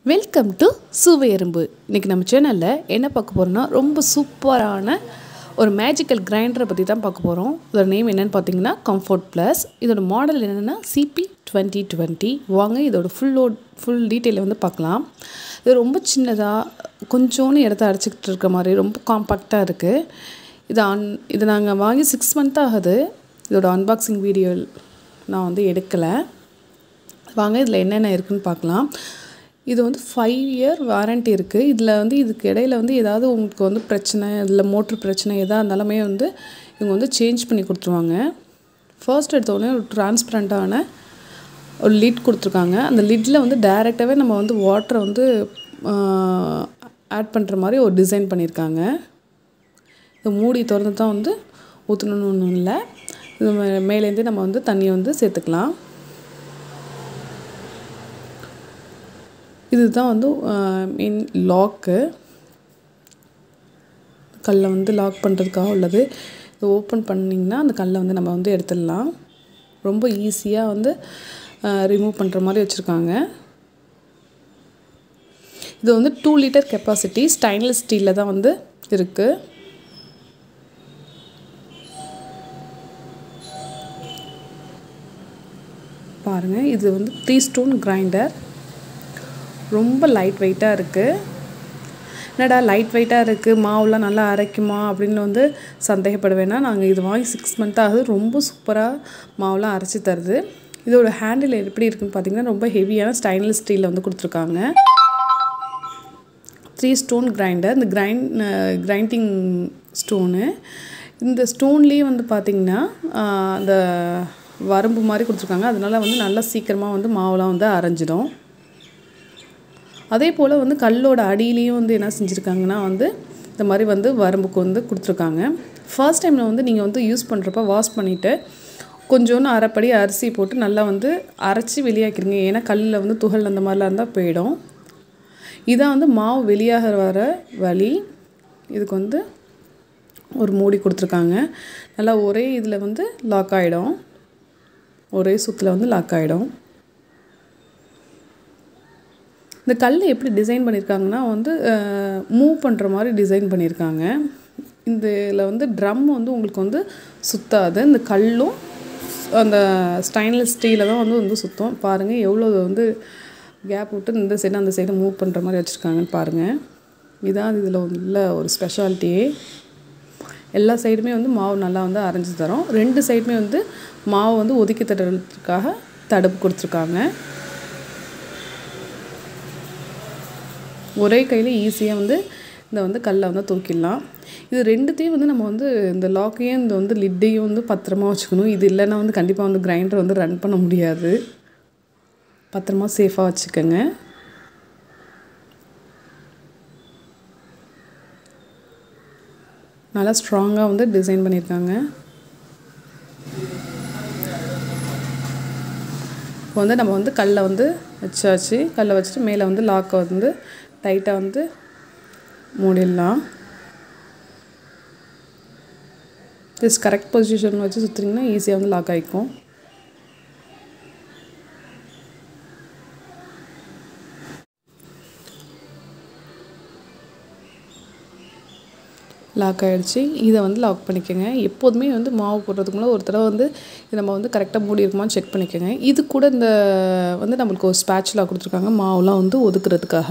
welcome to சுவை எறும்பு இன்றைக்கி நம்ம சேனலில் என்ன பார்க்க போகிறோம்னா ரொம்ப சூப்பரான ஒரு மேஜிக்கல் கிரைண்டரை பற்றி தான் பார்க்க போகிறோம் இதோட நேம் என்னென்னு பார்த்தீங்கன்னா கம்ஃபர்ட் ப்ளஸ் இதோட மாடல் என்னென்னா சிபி டுவெண்ட்டி டுவெண்ட்டி வாங்க இதோட ஃபுல்லோட் ஃபுல் டீட்டெயிலை வந்து பார்க்கலாம் இது ரொம்ப சின்னதாக கொஞ்சோன்னு இடத்த அடைச்சிக்கிட்டு இருக்க மாதிரி ரொம்ப காம்பாக்டாக இருக்குது இது அன் இது நாங்கள் வாங்கி சிக்ஸ் மந்த் ஆகுது இதோட அன்பாக்சிங் வீடியோ நான் வந்து எடுக்கலை வாங்க இதில் என்னென்ன இருக்குதுன்னு பார்க்கலாம் இது வந்து ஃபைவ் இயர் வாரண்ட்டி இருக்குது இதில் வந்து இதுக்கு இடையில வந்து ஏதாவது உங்களுக்கு வந்து பிரச்சனை இதில் மோட்ரு பிரச்சனை எதாக இருந்தாலுமே வந்து இவங்க வந்து சேஞ்ச் பண்ணி கொடுத்துருவாங்க ஃபர்ஸ்ட் எடுத்தோடனே ஒரு டிரான்ஸ்பரண்ட்டான ஒரு லிட் கொடுத்துருக்காங்க அந்த லிட்டில் வந்து டைரெக்டாகவே நம்ம வந்து வாட்டரை வந்து ஆட் பண்ணுற மாதிரி ஒரு டிசைன் பண்ணியிருக்காங்க இது மூடி திறந்து தான் வந்து ஊற்றணுன்னு ஒன்றும் இல்லை இது மேலேருந்தே நம்ம வந்து தண்ணியை வந்து சேர்த்துக்கலாம் இதுதான் வந்து மெயின் லாக்கு கல்லை வந்து லாக் பண்ணுறதுக்காக உள்ளது இது ஓப்பன் பண்ணிங்கன்னா அந்த கல்லை வந்து நம்ம வந்து எடுத்துடலாம் ரொம்ப ஈஸியாக வந்து ரிமூவ் பண்ணுற மாதிரி வச்சுருக்காங்க இது வந்து டூ லிட்டர் கெப்பாசிட்டி ஸ்டைன்லெஸ் ஸ்டீலில் தான் வந்து இருக்குது பாருங்கள் இது வந்து த்ரீ ஸ்டோன் கிரைண்டர் ரொம்ப லைட் வெயிட்டாக இருக்குது என்னடா லைட் வெயிட்டாக இருக்குது மாவுலாம் நல்லா அரைக்குமா அப்படின்னு வந்து சந்தேகப்படுவேன்னா நாங்கள் இது வாங்கி சிக்ஸ் மந்த் ஆகுது ரொம்ப சூப்பராக மாவுலாம் அரைச்சி தருது இதோட ஹேண்டில் எப்படி இருக்குன்னு பார்த்தீங்கன்னா ரொம்ப ஹெவியான ஸ்டைன்லெஸ் ஸ்டீலில் வந்து கொடுத்துருக்காங்க த்ரீ ஸ்டோன் கிரைண்டர் இந்த கிரைண்ட் கிரைண்டிங் ஸ்டோனு இந்த ஸ்டோன்லேயே வந்து பார்த்திங்கன்னா அந்த வரம்பு மாதிரி கொடுத்துருக்காங்க அதனால் வந்து நல்லா சீக்கிரமாக வந்து மாவுலாம் வந்து அரைஞ்சிடும் அதே போல் வந்து கல்லோட அடியிலையும் வந்து என்ன செஞ்சுருக்காங்கன்னா வந்து இந்த மாதிரி வந்து வரம்புக்கு வந்து கொடுத்துருக்காங்க ஃபர்ஸ்ட் டைமில் வந்து நீங்கள் வந்து யூஸ் பண்ணுறப்ப வாஷ் பண்ணிவிட்டு கொஞ்சோன்னு அரைப்படி அரிசி போட்டு நல்லா வந்து அரைச்சி வெளியாக்கிடுங்க ஏன்னா கல்லில் வந்து துகள் அந்த மாதிரிலாம் இருந்தால் போயிடும் இதான் வந்து மாவு வெளியாக வர வழி இதுக்கு வந்து ஒரு மூடி கொடுத்துருக்காங்க நல்லா ஒரே இதில் வந்து லாக் ஆகிடும் ஒரே சுற்றில் வந்து லாக் ஆகிடும் இந்த கல் எப்படி டிசைன் பண்ணியிருக்காங்கன்னா வந்து மூவ் பண்ணுற மாதிரி டிசைன் பண்ணியிருக்காங்க இந்த இதில் வந்து ட்ரம் வந்து உங்களுக்கு வந்து சுத்தாது இந்த கல்லும் அந்த ஸ்டைன்லெஸ் ஸ்டீலில் தான் வந்து வந்து சுத்தம் பாருங்கள் எவ்வளோ வந்து கேப் விட்டு இந்த சைடு அந்த சைடு மூவ் பண்ணுற மாதிரி வச்சுருக்காங்கன்னு பாருங்கள் இதான் இதில் உள்ள ஒரு ஸ்பெஷாலிட்டியே எல்லா சைடுமே வந்து மாவு நல்லா வந்து அரைஞ்சி தரோம் ரெண்டு சைடுமே வந்து மாவு வந்து ஒதுக்கி தட்டுறதுக்காக தடுப்பு கொடுத்துருக்காங்க ஒரே கையில் ஈஸியாக வந்து இந்த வந்து கல்லை வந்து தூக்கிடலாம் இது ரெண்டுத்தையும் வந்து நம்ம வந்து இந்த லாக்கையும் இந்த வந்து லிட்டையும் வந்து பத்திரமா வச்சுக்கணும் இது இல்லைன்னா வந்து கண்டிப்பாக வந்து கிரைண்டர் வந்து ரன் பண்ண முடியாது பத்திரமா சேஃபாக வச்சுக்கோங்க நல்லா ஸ்ட்ராங்காக வந்து டிசைன் பண்ணியிருக்காங்க இப்போ வந்து நம்ம வந்து கல்லை வந்து வச்சாச்சு கல்லை வச்சுட்டு மேலே வந்து லாக்கை வந்து டைட்டாக வந்து மூடிடலாம் ஜஸ்ட் கரெக்ட் பொசிஷன் வச்சு சுற்றுனீங்கன்னா ஈஸியாக வந்து லாக் ஆகிக்கும் லாக் ஆகிடுச்சு இதை வந்து லாக் பண்ணிக்கோங்க எப்போதுமே வந்து மாவு போடுறதுக்கு முன்னாடி ஒரு தடவை வந்து இது நம்ம வந்து கரெக்டாக மூடி இருக்குமான்னு செக் பண்ணிக்கோங்க இது கூட இந்த வந்து நம்மளுக்கு ஒரு ஸ்பேட்ச்லாக கொடுத்துருக்காங்க மாவுலாம் வந்து ஒதுக்குறதுக்காக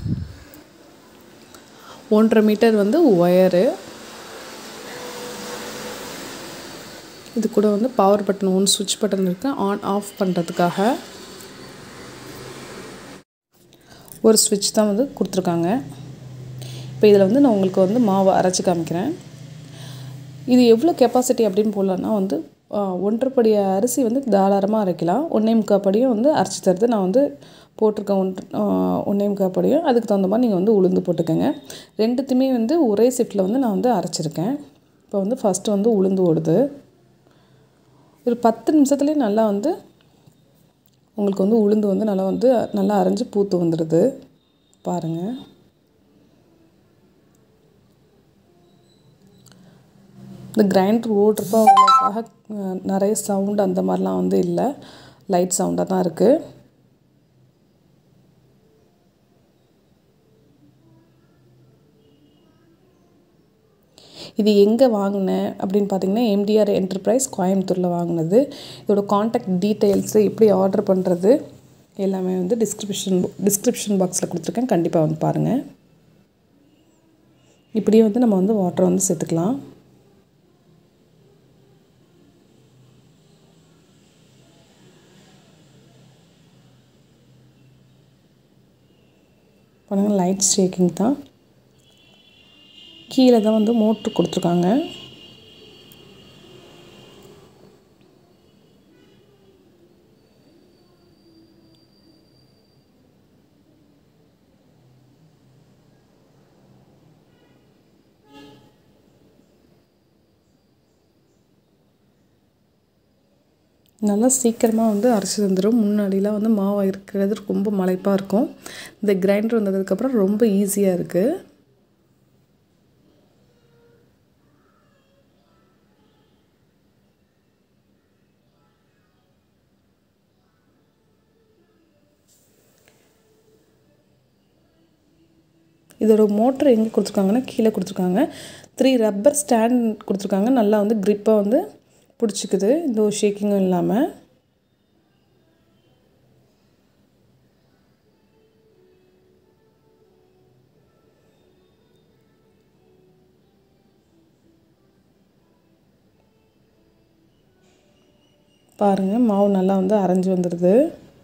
ஒன்றரை மீட்டர் வந்து ஒயரு இது கூட வந்து பவர் பட்டன் ஒன்று சுவிட்ச் பட்டன் இருக்குது ஆன் ஆஃப் பண்ணுறதுக்காக ஒரு சுவிட்ச் தான் வந்து கொடுத்துருக்காங்க இப்போ இதில் வந்து நான் உங்களுக்கு வந்து மாவை அரைச்சி காமிக்கிறேன் இது எவ்வளோ கெப்பாசிட்டி அப்படின்னு போடலான்னா வந்து ஒன்றரை படி அரிசி வந்து தாராளமாக அரைக்கலாம் ஒன்றே முக்கால் படியும் வந்து அரைச்சி தருது நான் வந்து போட்டிருக்கேன் ஒன்று ஒன்றே முக்கால் படியும் அதுக்கு தகுந்த மாதிரி நீங்கள் வந்து உளுந்து போட்டுக்கோங்க ரெண்டுத்தையுமே வந்து ஒரே ஷிஃப்ட்டில் வந்து நான் வந்து அரைச்சிருக்கேன் இப்போ வந்து ஃபஸ்ட்டு வந்து உளுந்து ஓடுது ஒரு பத்து நிமிஷத்துலேயே நல்லா வந்து உங்களுக்கு வந்து உளுந்து வந்து நல்லா வந்து நல்லா அரைஞ்சி பூத்து வந்துடுது பாருங்கள் இந்த கிரைண்டர் ஓடுறப்ப அவ்வளோக்காக நிறைய சவுண்ட் அந்த மாதிரிலாம் வந்து இல்லை லைட் சவுண்டாக தான் இருக்குது இது எங்கே வாங்கினேன் அப்படின்னு பார்த்தீங்கன்னா எம்டிஆர் என்டர்பிரைஸ் கோயம்புத்தூரில் வாங்கினது இதோட காண்டாக்ட் டீட்டெயில்ஸு எப்படி ஆர்டர் பண்ணுறது எல்லாமே வந்து டிஸ்கிரிப்ஷன் டிஸ்கிரிப்ஷன் பாக்ஸில் கொடுத்துருக்கேன் கண்டிப்பாக வந்து பாருங்கள் இப்படியே வந்து நம்ம வந்து வாட்டரை வந்து சேர்த்துக்கலாம் பாருங்கள் லைட் ஷேக்கிங் தான் கீழே தான் வந்து மோட்ரு கொடுத்துருக்காங்க நல்லா சீக்கிரமாக வந்து அரைச்சி தந்துடும் முன்னாடிலாம் வந்து மாவு இருக்கிறது ரொம்ப மலைப்பாக இருக்கும் இந்த கிரைண்டர் வந்ததுக்கப்புறம் ரொம்ப ஈஸியாக இருக்குது இதோட மோட்டர் எங்கே கொடுத்துருக்காங்கன்னா கீழே கொடுத்துருக்காங்க த்ரீ ரப்பர் ஸ்டாண்ட் கொடுத்துருக்காங்க நல்லா வந்து க்ரிப்பாக வந்து பிடிச்சிக்குது இந்த ஒரு ஷேக்கிங்கும் இல்லாமல் பாருங்கள் மாவு நல்லா வந்து அரைஞ்சி வந்துடுது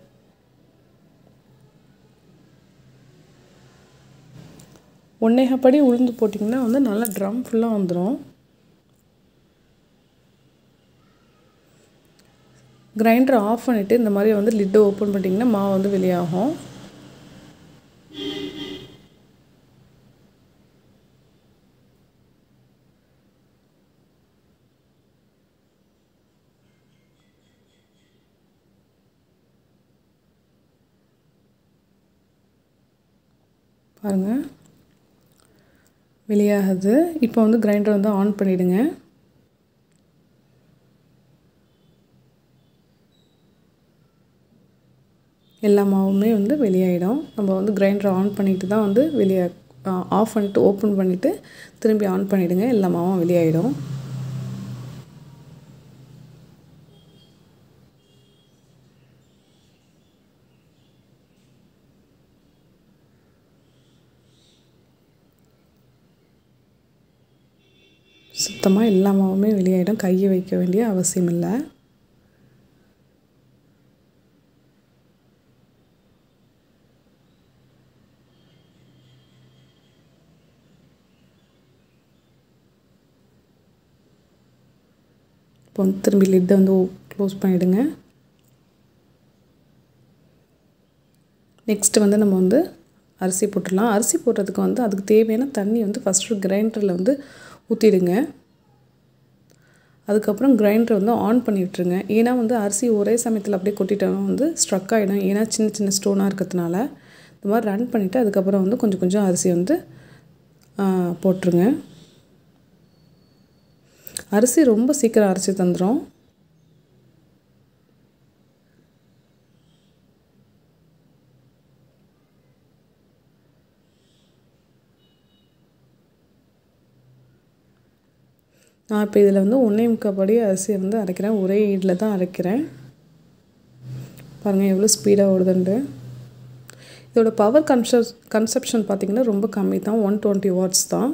ஒன்னேகப்படி உளுந்து போட்டிங்கன்னா வந்து நல்லா ட்ரம் ஃபுல்லாக வந்துடும் கிரைண்டர் ஆஃப் பண்ணிவிட்டு இந்த மாதிரி வந்து லிட்டை ஓப்பன் பண்ணிட்டிங்கன்னா மாவு வந்து வெளியாகும் பாருங்கள் வெளியாகுது இப்போ வந்து கிரைண்டர் வந்து ஆன் பண்ணிவிடுங்க எல்லா மாவுமே வந்து வெளியாயிடும் நம்ம வந்து கிரைண்டர் ஆன் பண்ணிட்டு தான் வந்து வெளியே ஆஃப் பண்ணிவிட்டு ஓப்பன் பண்ணிவிட்டு திரும்பி ஆன் பண்ணிவிடுங்க எல்லா மாவும் வெளியாயிடும் சுத்தமாக எல்லா மாவுமே வெளியாயிடும் கையை வைக்க வேண்டிய அவசியம் இல்லை இப்போ வந்து திரும்பி லிட்டை வந்து க்ளோஸ் பண்ணிவிடுங்க நெக்ஸ்ட்டு வந்து நம்ம வந்து அரிசி போட்டுடலாம் அரிசி போடுறதுக்கு வந்து அதுக்கு தேவையான தண்ணி வந்து ஃபஸ்ட்டு கிரைண்டரில் வந்து ஊற்றிடுங்க அதுக்கப்புறம் கிரைண்டர் வந்து ஆன் பண்ணி விட்டுருங்க ஏன்னா வந்து அரிசி ஒரே சமயத்தில் அப்படியே கொட்டிட்டோம்னா வந்து ஸ்ட்ரக் ஆகிடும் ஏன்னா சின்ன சின்ன ஸ்டோனாக இருக்கிறதுனால இந்த மாதிரி ரன் பண்ணிவிட்டு அதுக்கப்புறம் வந்து கொஞ்சம் கொஞ்சம் அரிசி வந்து போட்டுருங்க அரிசி ரொம்ப சீக்கிரம் அரைச்சி தந்துடும் நான் இப்போ இதில் வந்து ஒன்றே முக்கால்படி அரிசியை வந்து அரைக்கிறேன் ஒரே ஈடில் தான் அரைக்கிறேன் பாருங்கள் எவ்வளோ ஸ்பீடாக ஓடுதுன்ட்டு இதோட பவர் கன்சப் கன்சப்ஷன் பார்த்திங்கன்னா ரொம்ப கம்மி தான் ஒன் டுவெண்ட்டி வாட்ஸ் தான்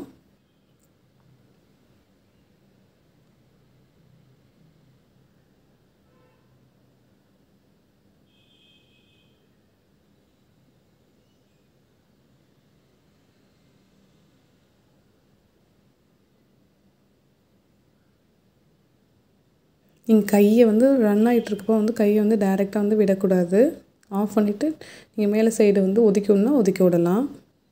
நீங்கள் கையை வந்து ரன் ஆகிட்டுருக்கப்போ வந்து கையை வந்து டைரெக்டாக வந்து விடக்கூடாது ஆஃப் பண்ணிவிட்டு நீங்கள் மேலே சைடு வந்து ஒதுக்கணுன்னா ஒதுக்கி விடலாம்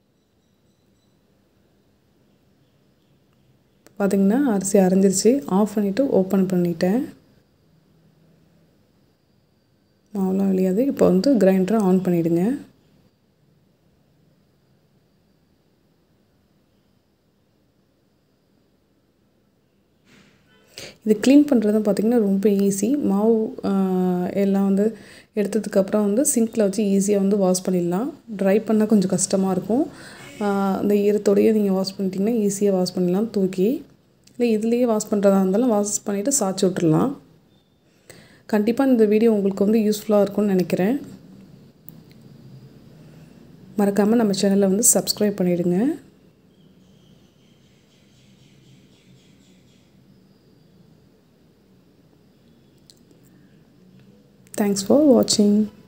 பார்த்திங்கன்னா அரிசி அரைஞ்சிருச்சு ஆஃப் பண்ணிவிட்டு ஓப்பன் பண்ணிட்டேன் மாவுலாம் வெளியாது இப்போ வந்து கிரைண்டரை ஆன் பண்ணிவிடுங்க இது க்ளீன் பண்ணுறது பார்த்திங்கன்னா ரொம்ப ஈஸி மாவு எல்லாம் வந்து எடுத்ததுக்கப்புறம் வந்து சிங்க்கில் வச்சு ஈஸியாக வந்து வாஷ் பண்ணிடலாம் ட்ரை பண்ணால் கொஞ்சம் கஷ்டமாக இருக்கும் அந்த ஈரத்தோடையே நீங்கள் வாஷ் பண்ணிட்டீங்கன்னா ஈஸியாக வாஷ் பண்ணிடலாம் தூக்கி இல்லை இதுலேயே வாஷ் பண்ணுறதா இருந்தாலும் வாஷ் பண்ணிவிட்டு சாய்ச்சி விட்டுடலாம் கண்டிப்பாக இந்த வீடியோ உங்களுக்கு வந்து யூஸ்ஃபுல்லாக இருக்கும்னு நினைக்கிறேன் மறக்காமல் நம்ம சேனலை வந்து சப்ஸ்கிரைப் பண்ணிவிடுங்க தேங்க்ஸ் ஃபார் வாட்சிங்